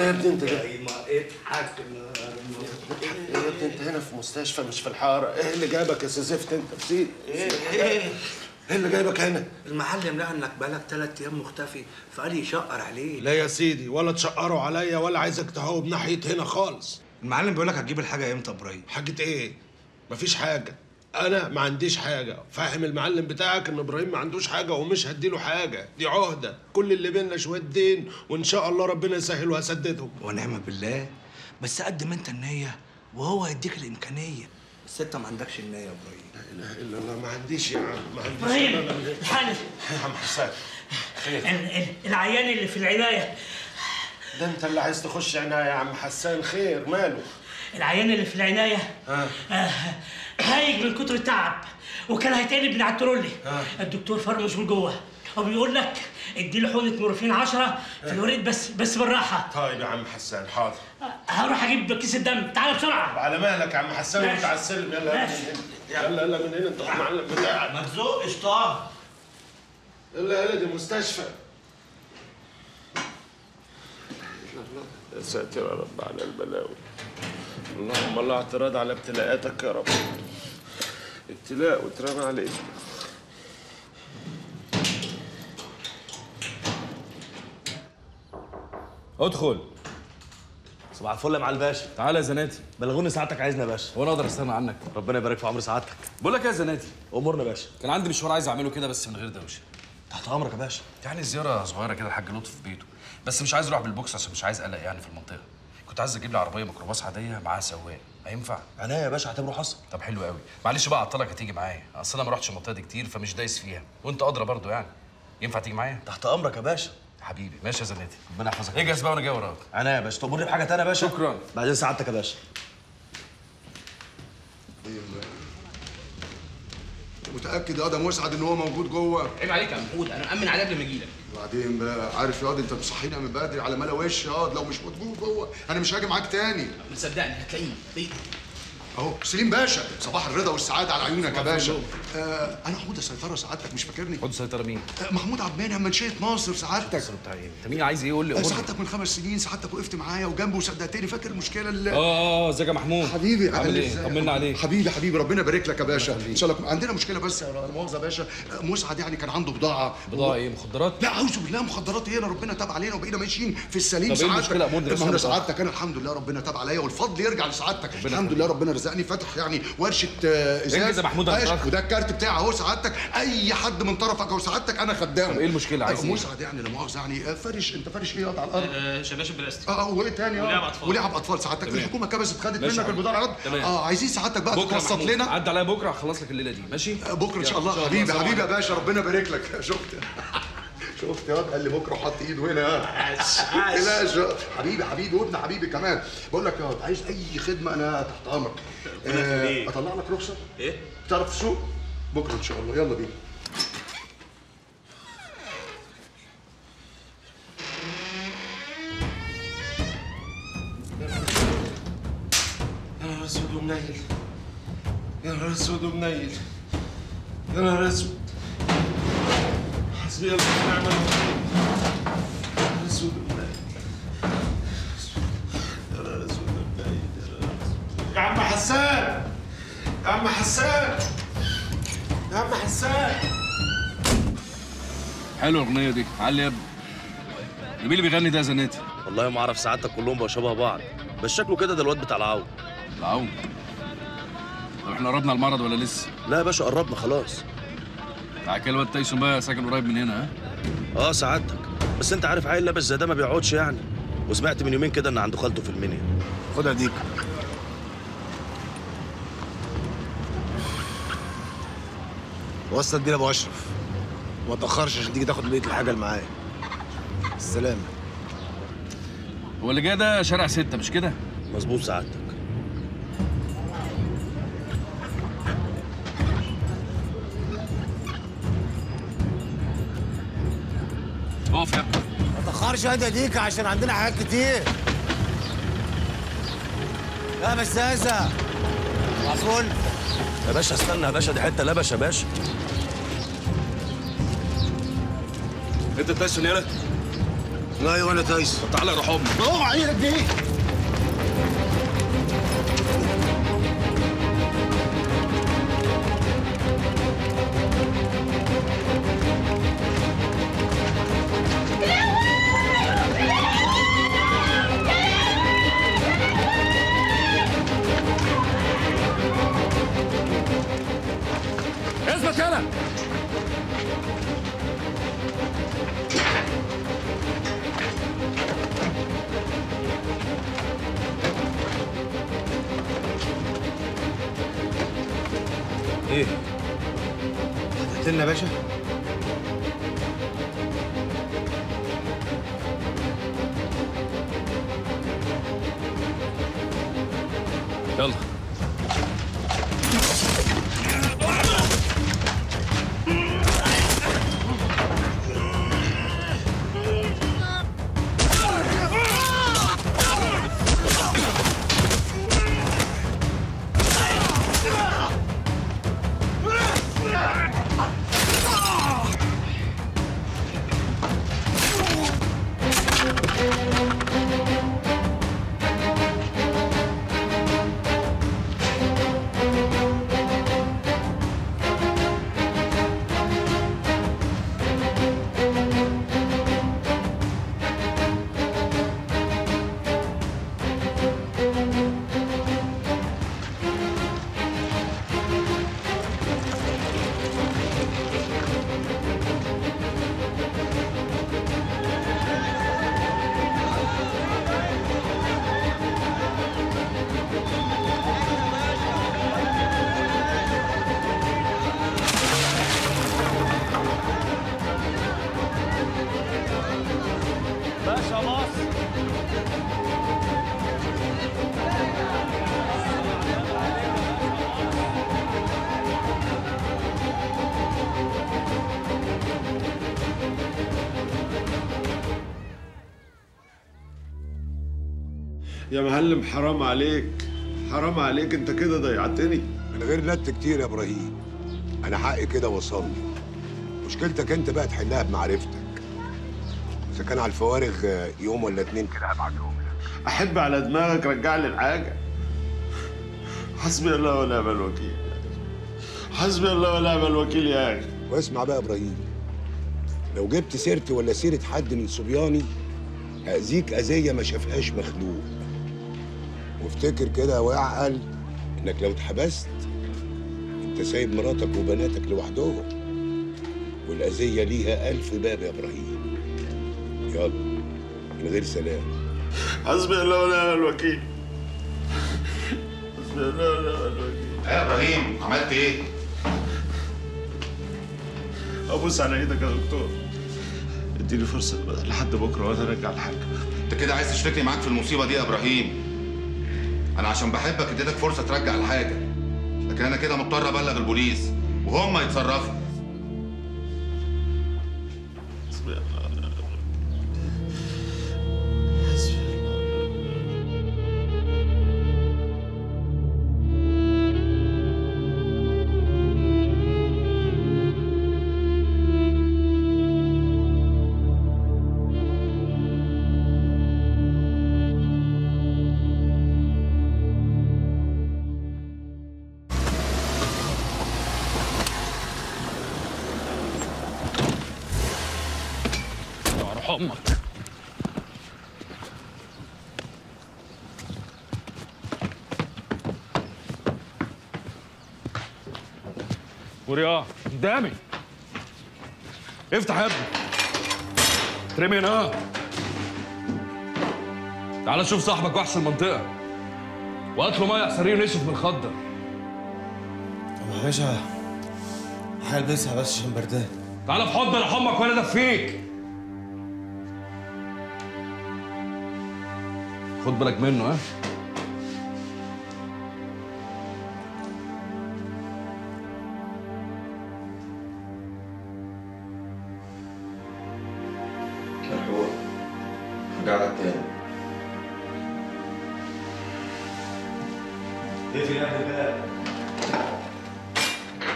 يا ابني انت ده ما اضحك ايه يا ابني انت هنا في مستشفى مش في الحاره ايه اللي جايبك يا سيزفت انت بسيط ايه ايه ايه اللي جايبك هنا المعلم لقى انك بقالك ثلاث ايام مختفي فقال يشقر عليه لا يا سيدي ولا تشقروا عليا ولا عايزك تهوب ناحيه هنا خالص المعلم بيقول لك هتجيب الحاجه امتى يا ابراهيم حاجه ايه مفيش حاجه انا ما عنديش حاجه فاهم المعلم بتاعك ان ابراهيم ما عندوش حاجه ومش هديله حاجه دي عهده كل اللي بينا شويه دين وان شاء الله ربنا يسهل وهسددهم ونعم بالله بس قدم انت النيه وهو هيديك الامكانيه بس انت ما عندكش النيه يا ابراهيم لا اله الا الله ما عنديش يا عم ما عنديش ابراهيم لا، لا، لا. الحقني يا عم حسام خير ال- ال- العيان اللي في العنايه ده انت اللي عايز تخش عناية يا عم حسان خير ماله العيان اللي في العنايه ها آه، هايج من كتر التعب وكان هيتقلب من على الترولي آه. الدكتور فرمش من جوه وبيقول لك اديله حقنه مورفين 10 في الوريد بس بس بالراحه طيب يا عم حسان حاضر آه، هروح اجيب كيس الدم تعال بسرعه على مهلك يا عم حسان ماشي. وانت على السلم يلا يلا ماشي. من هنا يلا يلا من هنا انت المعلم بتاعك ما تزقش طه يلا يلا دي مستشفى يا ساتر يا رب على البلاوي اللهم الله اعتراض على ابتلاءاتك يا رب ابتلاء واترمى على اسمك ادخل صباح الفل يا معالي الباشا تعالى يا زناتي بلغوني سعادتك عايزنا يا باشا وانا اقدر استغنى عنك ربنا يبارك في عمر سعادتك بقول لك إيه يا زناتي امورنا يا باشا كان عندي مشوار عايز اعمله كده بس من غير دوشه تحت امرك يا باشا يعني زياره صغيره كده الحاج لطفي في بيته بس مش عايز اروح بالبوكس عشان مش عايز قلق يعني في المنطقه كنت عايز اجيب لي عربيه ميكروباص عاديه معاها سواق هينفع عينيا يا باشا اعتبره حصل طب حلو قوي معلش بقى اعطلك هتيجي معايا اصل انا ما رحتش المنطقه دي كتير فمش دايس فيها وانت ادرى برضو يعني ينفع تيجي معايا تحت امرك يا باشا حبيبي ماشي يا زناتي ربنا يحفظك اجهز بقى وانا جاي وراك عينيا يا باشا تأمرني بحاجه تانية يا باشا شكراً. بعدين سعادتك يا باشا متاكد يا ده مسعد ان هو موجود جوه عيب عليك يا محمود انا مأمن عليه قبل ما اجي لك وبعدين بقى عارف ياض انت مصحينا من بدري على ملا وش ياض لو مش موجود جوه انا مش هاجي معاك تاني صدقني هتلاقيه هتلاقيه. اهو سليم باشا صباح الرضا والسعاده على عيونك يا باشا آه انا محمود السيطره سعادتك مش فاكرني خد سيطره مين آه محمود عبد المنعم منشيه ناصر سعادتك بتاع ايه انت مين عايز ايه قول لي آه، قول لي. سعادتك من خمس سنين سعادتك وقفت معايا وجنبي وصدقتني فاكر المشكله اللي اه اه اه ازيك يا محمود حبيبي عامل عامل ايه إزاي؟ طمنا عليك حبيبي حبيبي ربنا يبارك لك يا باشا ان شاء الله عندنا مشكله بس يا لا مؤاخذه يا باشا آه، مسعد يعني كان عنده بضاعه بضاعه ايه مخدرات لا اعوذ بالله مخدرات ايه انا ربنا تاب علينا وبقينا ماشيين في السليم طب إيه سعادتك المشكلة يا أمور؟ ما هو انا ربنا سعادتك انا الحمد لله ربنا تاب عليا والفضل يرجع لسعادتك الحمد لله ربنا رزقني فاتح يعني ورشه آه، ازاز انجز يا محمود، أنا ماشي، متأخر. وده الكارت بتاعي اهو سعادتك اي حد من طرفك او سعادتك انا خدامه طب إيه المشكلة؟ عايز آه، إيه؟ مسعد يعني لا مؤاخذه يعني آه، فرش انت فرش ايه قطع على الارض آه، شباشب بلاستيك اه وايه تاني اه ولعب أطفال. ولعب اطفال سعادتك الحكومه كبست خدت ماشي يا منك عم. البضاعه تمام. اه عايزين سعادتك بقى بكره تتوسط محمود لنا عدى عليا بكره هخلص لك الليله دي ماشي آه، بكره ان شاء الله يلا، حبيبي سلام حبيبي يا عليكم. باشا ربنا يبارك لك شفت شفت يا واد قال لي بكره وحط ايده هنا ها بلاش حبيبي حبيبي وابن حبيبي كمان بقول لك يا واد عايز اي خدمه انا تحت امرك آه، اطلع لك رخصه ايه تعرف تسوق بكره ان شاء الله يلا بينا يا نهار اسود ومنيل يا نهار اسود ومنيل يا نهار اسود حسبي الله ونعم الوكيل يا نهار اسود ومنيل يا نهار اسود ومنيل يا نهار اسود يا عم حسان يا عم حسان يا عم حسان حلوه الاغنيه دي علي يا ابني مين اللي بيغني ده يا زناتي والله ما اعرف سعادتك كلهم بقوا شبه بعض بس شكله كده ده الواد بتاع العون العون طب احنا قربنا المرض ولا لسه؟ لا يا باشا قربنا خلاص تعال كده الواد تايسون بقى ساكن قريب من هنا ها؟ اه سعادتك بس انت عارف عيل لابس زي ده ما بيقعدش يعني وسمعت من يومين كده ان عنده خالته في المنيا خدها ديك وصل دي لابو اشرف وما تاخرش عشان تيجي تاخد بقيه الحاجه اللي معايا السلامه هو اللي جاي ده شارع ستة مش كده؟ مظبوط سعادتك اقف يا ابني ما تاخرش يا ديك عشان عندنا حاجات كتير لا بس هذا معفول يا باشا استنى يا باشا دي حته لبش يا باشا انت تايسون يالا لا وانا تايس تعالى يا روح امك اوعى عينك دي اثبت يلا ايه هتقتلنا يا باشا يلا يا معلم حرام عليك حرام عليك انت كده ضيعتني من غير نت كتير يا ابراهيم انا حقي كده وصل لي مشكلتك انت بقى تحلها بمعرفتك اذا كان على الفوارغ آه، يوم ولا اتنين كده هبعتهم لك احب على دماغك رجع لي الحاجه حسبي الله ونعم الوكيل حسبي الله ونعم الوكيل يا اخي واسمع بقى يا ابراهيم لو جبت سيرتي ولا سيره حد من صبياني هاذيك اذيه ما شافهاش مخلوق وافتكر كده واعقل انك لو اتحبست انت سايب مراتك وبناتك لوحدهم والاذيه ليها الف باب يا ابراهيم يلا من غير سلام حسبي الله ونعم الوكيل حسبي الله ونعم الوكيل يا ابراهيم عملت ايه؟ ابوس على ايدك يا دكتور اديني فرصه لحد بكره وانا ارجع الحاجه انت كده عايز تشتكي معاك في المصيبه دي يا ابراهيم انا عشان بحبك اديتك فرصه ترجع الحاجه لكن انا كده مضطر ابلغ البوليس وهم يتصرفوا حسبي الله ونعم الوكيل حسبي الله ونعم الوكيل يا روح امك ورياض قدامي افتح يا ابني ترمي هنا تعال شوف صاحبك وحش المنطقة وهات له ميه عصاريه ونشف من الخضر طب يا باشا هلبسها بس عشان بردان تعال في حضن روح امك وانا ادفيك خد بالك منه ها ملحوق هرجع لك تاني اقفل يا ابني الباب